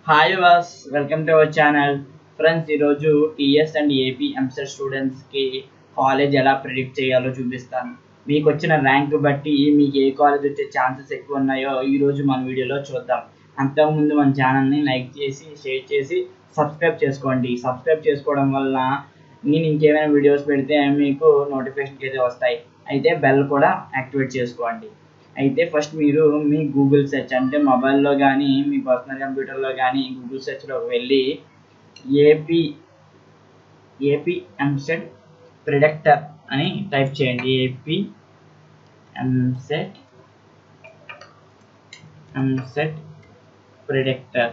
hi వాస్ welcome to our channel friends ఈరోజు TS and AP EAMCET స్టూడెంట్స్కి college ఎలా ప్రిడిక్ట్ చేయాలో చూపిస్తాను మీకు వచ్చిన ర్యాంక్ బట్టి మీకు ఏ కాలేజ్ వచ్చే ఛాన్సెస్ ఎక్కువ ఉన్నాయో ఈరోజు మన వీడియోలో చూద్దాం అంతకుముందు మన ఛానల్ని లైక్ చేసి షేర్ చేసి సబ్స్క్రైబ్ చేసుకోండి సబ్స్క్రైబ్ చేసుకోవడం వల్ల నేను ఇంకేమైనా వీడియోస్ పెడితే మీకు నోటిఫికేషన్కి అయితే వస్తాయి అయితే బెల్ కూడా యాక్టివేట్ చేసుకోండి అయితే ఫస్ట్ మీరు మీ గూగుల్ సెర్చ్ అంటే మొబైల్లో కానీ మీ పర్సనల్ కంప్యూటర్లో కానీ గూగుల్ సెర్చ్లోకి వెళ్ళి ఏపీ ఏపీ ఎంసెట్ ప్రిడక్టర్ అని టైప్ చేయండి AP EAMCET EAMCET predictor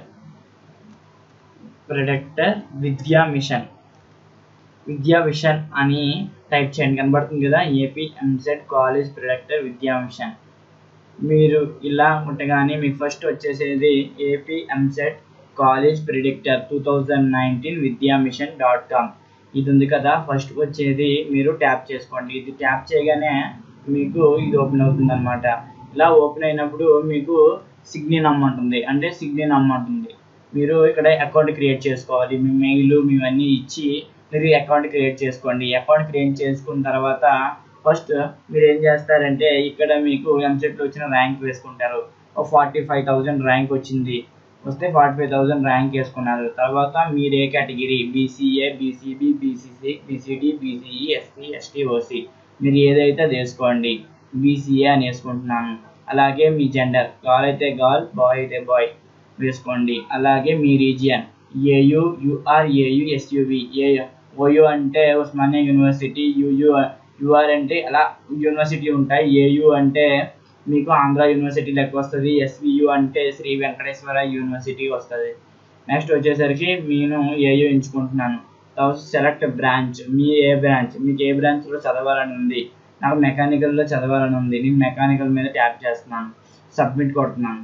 predictor Vidya Mission విద్యా మిషన్ అని టైప్ చేయండి కనబడుతుంది కదా AP EAMCET college ప్రిడక్టర్ Vidya machine మీరు ఇలా ఉంటగానే మీకు ఫస్ట్ వచ్చేసేది AP EAMCET college predictor two thousand nineteen Vidya Mission dot com ఇది ఉంది కదా ఫస్ట్ వచ్చేది మీరు ట్యాప్ చేసుకోండి ఇది ట్యాప్ చేయగానే మీకు ఇది ఓపెన్ అవుతుంది అనమాట ఇలా ఓపెన్ అయినప్పుడు మీకు సిగ్నిన్ అమ్మంటుంది అంటే సిగ్నిన్ అమ్మంటుంది మీరు ఇక్కడ అకౌంట్ క్రియేట్ చేసుకోవాలి మీ మెయిల్ మీవన్నీ ఇచ్చి మీరు అకౌంట్ క్రియేట్ చేసుకోండి అకౌంట్ క్రియేట్ చేసుకున్న తర్వాత ఫస్ట్ మీరు ఏం చేస్తారంటే ఇక్కడ మీకు ఎంసెట్లో వచ్చిన ర్యాంక్ వేసుకుంటారు ఫార్టీ ఫైవ్ థౌజండ్ ర్యాంక్ వచ్చింది వస్తే ఫార్టీ ఫైవ్ థౌజండ్ ర్యాంక్ వేసుకున్నారు తర్వాత మీరు ఏ category BCA BCB BCC BCD BCE SC ST OC మీరు ఏదైతే అది వేసుకోండి బీసీఏ అని వేసుకుంటున్నాను అలాగే మీ జెండర్ గర్ల్ అయితే గర్ల్ బాయ్ అయితే బాయ్ వేసుకోండి అలాగే మీ region AU UR AU SVU ఏ ఓయు అంటే ఉస్మానియా యూనివర్సిటీ యుయు యుఆర్ అంటే అలా యూనివర్సిటీ ఉంటాయి ఏయు అంటే మీకు ఆంధ్ర యూనివర్సిటీ లెక్క వస్తుంది ఎస్వియు అంటే శ్రీ వెంకటేశ్వర యూనివర్సిటీ వస్తుంది నెక్స్ట్ వచ్చేసరికి నేను ఏయు ఎంచుకుంటున్నాను తర్వాత సెలెక్ట్ బ్రాంచ్ మీ ఏ బ్రాంచ్ మీకు ఏ బ్రాంచ్లో చదవాలని ఉంది నాకు మెకానికల్లో చదవాలని ఉంది నేను మెకానికల్ మీద ట్యాప్ చేస్తున్నాను సబ్మిట్ కొడుతున్నాను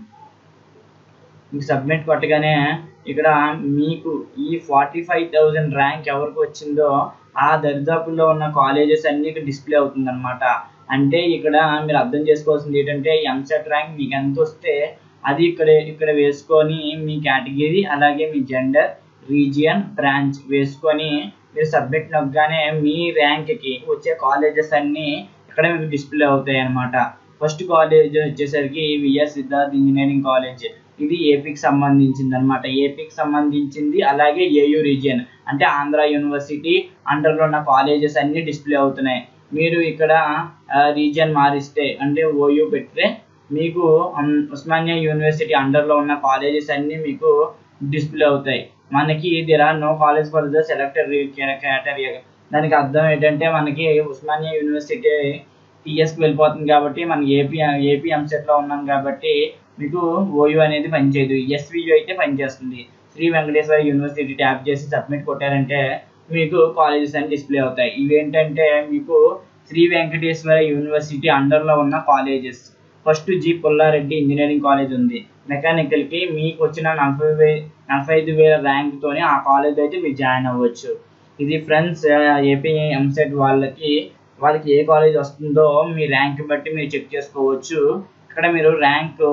మీకు సబ్మిట్ కొట్టగానే ఇక్కడ మీకు ఈ ఫార్టీ ఫైవ్ థౌజండ్ ర్యాంక్ ఎవరికి వచ్చిందో ఆ దరిదాపుల్లో ఉన్న కాలేజెస్ అన్ని ఇక్కడ డిస్ప్లే అవుతుంది అనమాట అంటే ఇక్కడ మీరు అర్థం చేసుకోవాల్సింది ఏంటంటే ఎంసెట్ ర్యాంక్ మీకు ఎంత వస్తే అది ఇక్కడ ఇక్కడ వేసుకొని మీ కేటగిరీ అలాగే మీ జెండర్ రీజియన్ బ్రాంచ్ వేసుకొని మీరు సబ్మిట్ నొక్కగానే మీ ర్యాంక్కి వచ్చే కాలేజెస్ అన్నీ ఇక్కడ మీకు డిస్ప్లే అవుతాయి అనమాట ఫస్ట్ కాలేజ్ వచ్చేసరికి విఎస్ సిద్ధార్థ్ ఇంజనీరింగ్ కాలేజ్ ఇది ఏపీకి సంబంధించింది అనమాట ఏపీకి సంబంధించింది అలాగే ఏయూ రీజియన్ అంటే ఆంధ్ర యూనివర్సిటీ అండర్లో ఉన్న కాలేజెస్ అన్ని డిస్ప్లే అవుతున్నాయి మీరు ఇక్కడ రీజియన్ మారిస్తే అంటే ఓయూ పెడితే మీకు ఉస్మానియా యూనివర్సిటీ అండర్లో ఉన్న కాలేజెస్ అన్ని మీకు డిస్ప్లే అవుతాయి మనకి there are no college for the selected category దానికి అర్థం ఏంటంటే మనకి ఉస్మానియా యూనివర్సిటీ టీఎస్కి వెళ్ళిపోతుంది కాబట్టి మనం ఏపీ ఏపీ ఎంసెట్లో ఉన్నాం కాబట్టి మీకు ఓయూ అనేది పనిచేయదు ఎస్వియు అయితే పనిచేస్తుంది శ్రీ వెంకటేశ్వర యూనివర్సిటీ ట్యాప్ చేసి సబ్మిట్ కొట్టారంటే మీకు కాలేజెస్ అని డిస్ప్లే అవుతాయి ఇవేంటంటే మీకు శ్రీ వెంకటేశ్వర యూనివర్సిటీ అండర్లో ఉన్న colleges first G Pullareddy engineering college ఉంది మెకానికల్కి మీకు వచ్చిన నలభై వే నలభై ఐదు వేల ర్యాంక్తోనే ఆ కాలేజ్ అయితే మీరు జాయిన్ అవ్వచ్చు ఇది ఫ్రెండ్స్ ఏపీ ఎంసెట్ వాళ్ళకి వాళ్ళకి ఏ కాలేజ్ వస్తుందో మీ ర్యాంక్ బట్టి మీరు చెక్ చేసుకోవచ్చు ఇక్కడ మీరు ర్యాంక్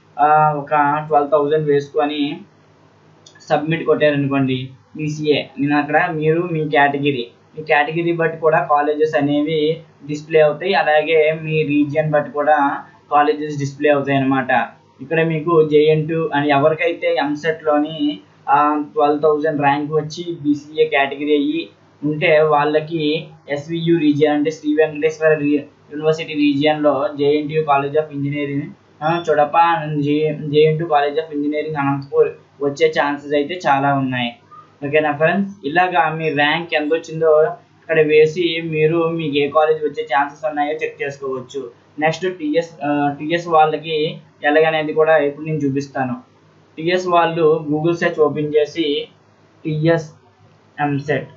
ఒక ట్వెల్వ్ థౌజండ్ వేసుకొని సబ్మిట్ కొట్టారనుకోండి బీసీఏ నేను అక్కడ మీరు మీ కేటగిరీ మీ కేటగిరీ బట్టి కూడా కాలేజెస్ అనేవి డిస్ప్లే అవుతాయి అలాగే మీ రీజియన్ బట్టి కూడా కాలేజెస్ డిస్ప్లే అవుతాయి అన్నమాట ఇక్కడ మీకు జేఎన్ టూ అని ఎవరికైతే ఎంసెట్లోని ట్వెల్వ్ థౌజండ్ ర్యాంక్ వచ్చి బీసీఏ కేటగిరీ అయ్యి ఉంటే వాళ్ళకి ఎస్వియు రీజియన్ అంటే శ్రీ వెంకటేశ్వర యూనివర్సిటీ రీజియన్లో జేఎన్టీయూ కాలేజ్ ఆఫ్ ఇంజనీరింగ్ చొడప J JNT college of engineering Anantapur వచ్చే ఛాన్సెస్ అయితే చాలా ఉన్నాయి ఓకేనా ఫ్రెండ్స్ ఇలాగా మీ ర్యాంక్ ఎంత వచ్చిందో ఇక్కడ వేసి మీరు మీకు ఏ కాలేజ్ వచ్చే ఛాన్సెస్ ఉన్నాయో చెక్ చేసుకోవచ్చు నెక్స్ట్ టీఎస్ టీఎస్ వాళ్ళకి ఎలాగనేది కూడా ఇప్పుడు నేను చూపిస్తాను టీఎస్ వాళ్ళు గూగుల్ సెర్చ్ ఓపెన్ చేసి TS EAMCET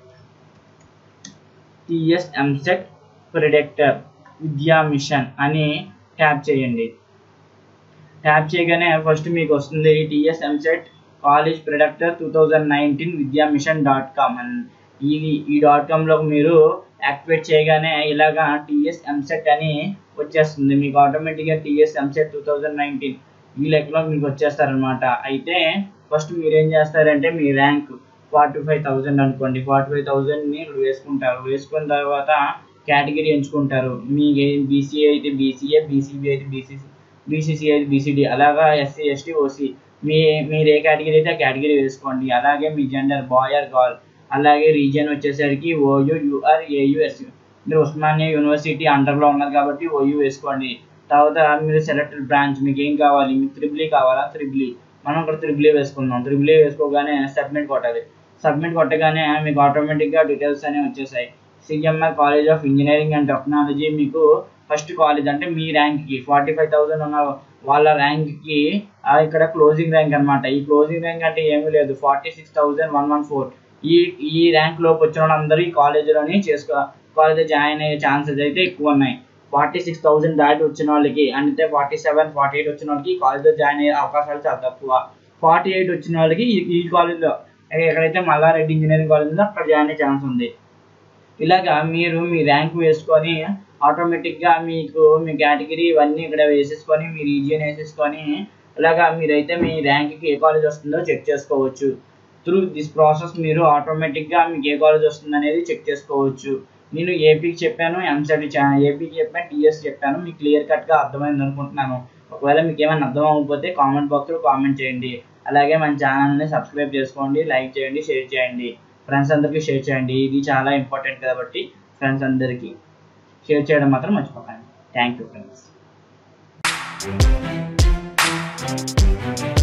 TS EAMCET predictor Vidya Mission అని ట్యాప్ చేయండి ట్యాప్ చేయగానే ఫస్ట్ మీకు వస్తుంది TS EAMCET college predictor two thousand nineteen Vidya Mission dot com అని ఈ ఈ డాట్ కామ్లో మీరు యాక్టివేట్ చేయగానే ఇలాగా టీఎస్ ఎంసెట్ అని వచ్చేస్తుంది మీకు ఆటోమేటిక్గా TS EAMCET two thousand nineteen ఈ లెక్కలో మీకు వచ్చేస్తారనమాట అయితే ఫస్ట్ మీరు ఏం చేస్తారంటే మీ ర్యాంక్ ఫార్టీ ఫైవ్ థౌజండ్ అనుకోండి ఫార్టీ ఫైవ్ థౌజండ్ని ఇక్కడ వేసుకుంటారు వేసుకున్న తర్వాత కేటగిరీ ఎంచుకుంటారు మీ బీసీఏ అయితే బీసీఏ బీసీబీ అయితే బీసీసీ బీసీసీ అయితే బీసీడీ అలాగా ఎస్సీ ఎస్టీ ఓసీ మీ మీరు ఏ కేటగిరీ అయితే ఆ కేటగిరీ వేసుకోండి అలాగే మీ జెండర్ బాయ్ ఆర్ గర్ల్ అలాగే రీజియన్ వచ్చేసరికి ఓయూ యూఆర్ ఏయుఎస్ మీరు ఉస్మానియా యూనివర్సిటీ అండర్లో ఉన్నారు కాబట్టి ఓయూ వేసుకోండి తర్వాత మీరు సెలెక్టెడ్ బ్రాంచ్ మీకు ఏం కావాలి మీకు త్రిబుల్ కావాలా త్రిబుల్ మనం ఇక్కడ త్రిబుల్ వేసుకుందాం త్రిబుల్ వేసుకోగానే సబ్మిట్ కొట్టాలి సబ్మిట్ కొట్టగానే మీకు ఆటోమేటిక్గా డీటెయిల్స్ అనేవి వచ్చేసాయి CMR college of engineering and technology మీకు ఫస్ట్ కాలేజ్ అంటే మీ ర్యాంక్కి ఫార్టీ ఫైవ్ థౌసండ్ ఉన్న వాళ్ళ ర్యాంక్కి ఇక్కడ క్లోజింగ్ ర్యాంక్ అనమాట ఈ క్లోజింగ్ ర్యాంక్ అంటే ఏమీ లేదు forty six thousand one one four ఈ ఈ ర్యాంక్ లోపు వచ్చిన వాళ్ళందరూ ఈ కాలేజీలోని చేసుకో కాలేజ్ జాయిన్ అయ్యే ఛాన్సెస్ అయితే ఎక్కువ ఉన్నాయి ఫార్టీ సిక్స్ థౌసండ్ దాటి వచ్చిన వాళ్ళకి అంటే ఫార్టీ సెవెన్ ఫార్టీ ఎయిట్ వచ్చిన వాళ్ళకి కాలేజ్లో జాయిన్ అయ్యే అవకాశాలు చాలా తక్కువ ఫార్టీ ఎయిట్ వచ్చిన వాళ్ళకి ఈ ఈ కాలేజ్లో ఎక్కడైతే మల్లారెడ్డి ఇంజనీరింగ్ కాలేజ్ ఉందో అక్కడ జాయిన్ అయ్యే ఛాన్స్ ఉంది ఇలాగా మీరు మీ ర్యాంక్ వేసుకొని ఆటోమేటిక్గా మీకు మీ కేటగిరీ ఇవన్నీ ఇక్కడ వేసేసుకొని మీ రీజియన్ వేసేసుకొని ఇలాగా మీరైతే మీ ర్యాంక్కి ఏ కాలేజ్ వస్తుందో చెక్ చేసుకోవచ్చు త్రూ దిస్ ప్రాసెస్ మీరు ఆటోమేటిక్గా మీకు ఏ కాలేజ్ వస్తుంది అనేది చెక్ చేసుకోవచ్చు నేను ఏపీకి చెప్పాను ఎంసెట్ ఏపీకి చెప్పాను టీఎస్ చెప్పాను మీకు క్లియర్ కట్గా అర్థమైంది అనుకుంటున్నాను ఒకవేళ మీకు ఏమైనా అర్థం అవ్వకపోతే కామెంట్ బాక్స్లో కామెంట్ చేయండి అలాగే మన ఛానల్ని సబ్స్క్రైబ్ చేసుకోండి లైక్ చేయండి షేర్ చేయండి ఫ్రెండ్స్ అందరికీ షేర్ చేయండి ఇది చాలా ఇంపార్టెంట్ కాబట్టి ఫ్రెండ్స్ అందరికీ షేర్ చేయడం మాత్రం మర్చిపోకండి థ్యాంక్ యూ ఫ్రెండ్స్